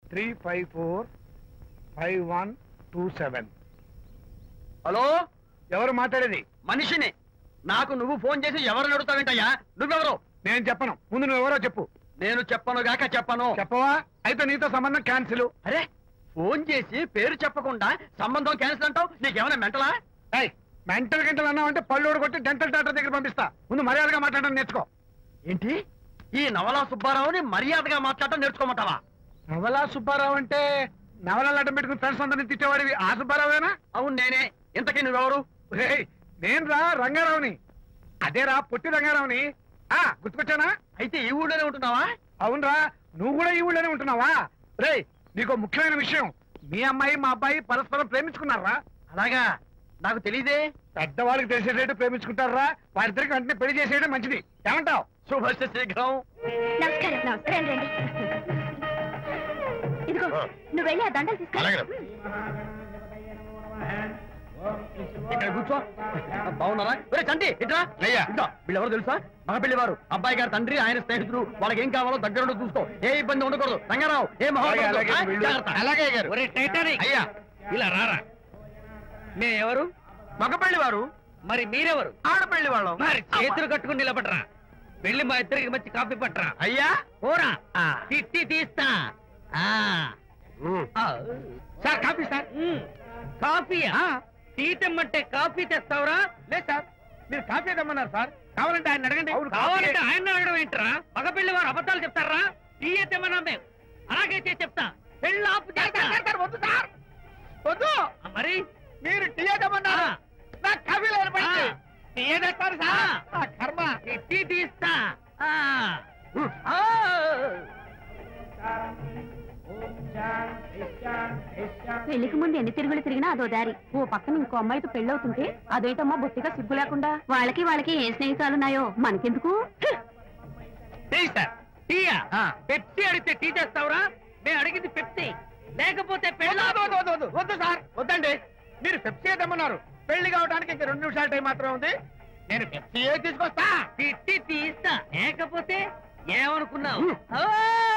Three five four five one two seven hello ఎవరు మాట్లాడేది మనిషిని నాకు నువ్వు ఫోన్ చేసి ఎవరు అడుగుతావేంటయ్యా నువ్వెవరు నేను చెప్పను ముందు నువ్వు ఎవరో చెప్పు నేను చెప్పను గాక చెప్పను చెప్పవా అయితే నీతో సంబంధం క్యాన్సిల్ అరే ఫోన్ చేసి పేరు చెప్పకుండా సంబంధం క్యాన్సిల్ అంటావు నీకేమైనా మెంటలా మెంటల్ గంటలు అన్నావు అంటే పళ్ళు కొట్టి డెంటల్ డాక్టర్ దగ్గర పంపిస్తా ముందు మర్యాదగా మాట్లాడడం నేర్చుకో ఏంటి ఈ నవలా సుబ్బారావుని మర్యాదగా మాట్లాడటం నేర్చుకోమంటావా నవలా సుబ్బారావు అంటే నవలాలు అడ్డం పెట్టుకుని ఫ్రెండ్స్ అందరిని తిట్టేవాడివి ఆ సుబ్బారావేనా అవును నేనే ఇంతకీ నువ్వెవరు రేయ్, నేను రా రంగారావుని అదేరా పొట్టి రంగారావుని ఆ గుర్తుకొచ్చానా అయితే ఈ ఊళ్ళోనే ఉంటున్నావా అవునరా నువ్వు కూడా ఈ ఊళ్ళోనే ఉంటున్నావా రే నీకు ముఖ్యమైన విషయం మీ అమ్మాయి మా అబ్బాయి పరస్పరం ప్రేమించుకున్నారా అలాగా నాకు తెలీదే పెద్దవాళ్ళకి తెలిసేటట్టు ప్రేమించుకుంటారా వారిద్దరికి వెంటనే పెళ్లి చేసేయడం మంచిది ఏమంటావు శుభస్య శీఘ్రం నమస్కారం నమస్కారం రండి ఇదిగో నువ్వు వెళ్ళి ఆ దండలు తీసుకో ఇక్కడ కూర్చో బాగున్నారా ఒరే చంటి ఇట్రా అయ్యా. ఇట్లా వీళ్ళెవరు తెలుసా మగ పెళ్లి వారు అబ్బాయి గారి తండ్రి ఆయన స్నేహితులు వాళ్ళకి ఏం కావాలో దగ్గర చూసుకో ఏ ఇబ్బంది ఉండకూడదు రంగారావు ఏ అలాగే, అలాగే, వీళ్ళు- అలాగే గారు. అయ్యా ఇలా రారా మే ఎవరు మగపల్లి వారు మరి మీరెవరు ఆడపల్లి వాళ్ళం మరి చేతులు కట్టుకుని నిలబడరా వెళ్ళి మా ఇద్దరికి మంచి కాఫీ పట్టరా అయ్యా ఓరా తిట్టి తీస్తా సార్ కాఫీ సార్ కాఫీయా టీ తెమ్మంటే కాఫీ తెస్తావురా లేదు సార్ మీరు కాఫీ తెమ్మన్నారు సార్ కావాలంటే ఆయన అడగండి కావాలంటే ఆయన అడగడం ఏంట్రా మగపిల్లి వారు అబద్ధాలు చెప్తారా టీ తెమ్మన్నా మేము అలాగైతే చెప్తా పెళ్ళి ఆపు చేస్తా. వద్దు సార్ వద్దు ఆ, మరి మీరు టీ తెమ్మన్నారు ఆ. నాకు కాఫీ లేనపడింది ఆ. టీ తెస్తారు ఆ. సార్ ఆ కర్మ టీ తీస్తా ఆ. ఆ. పెళ్లికి ముందు ఎన్ని తిరుగులు తిరిగినా అదో దారి ఓ పక్కన ఇంకో అమ్మాయితో పెళ్ళవుతుంటే అదేంటమ్మా బొత్తిగా సిగ్గు లేకుండా వాళ్ళకి వాళ్ళకి ఏ స్నేహితాలున్నాయో మనకెందుకు టీ సార్ టీయా పెప్సీ అడిగితే టీ చేస్తావురా నేను అడిగింది పెప్సీ లేకపోతే పెళ్ళి వద్దు, వద్దు, వద్దు, వద్దు, వద్దు సార్ వద్దండి మీరు పెప్సీ తెమ్మన్నారు పెళ్లి కావడానికి ఇంకా రెండు నిమిషాల టైం మాత్రమే ఉంది నేను పెప్సీ తీసుకొస్తా తిట్టి తీస్తా లేకపోతే ఏమనుకున్నావు ఉమ్. ఆ!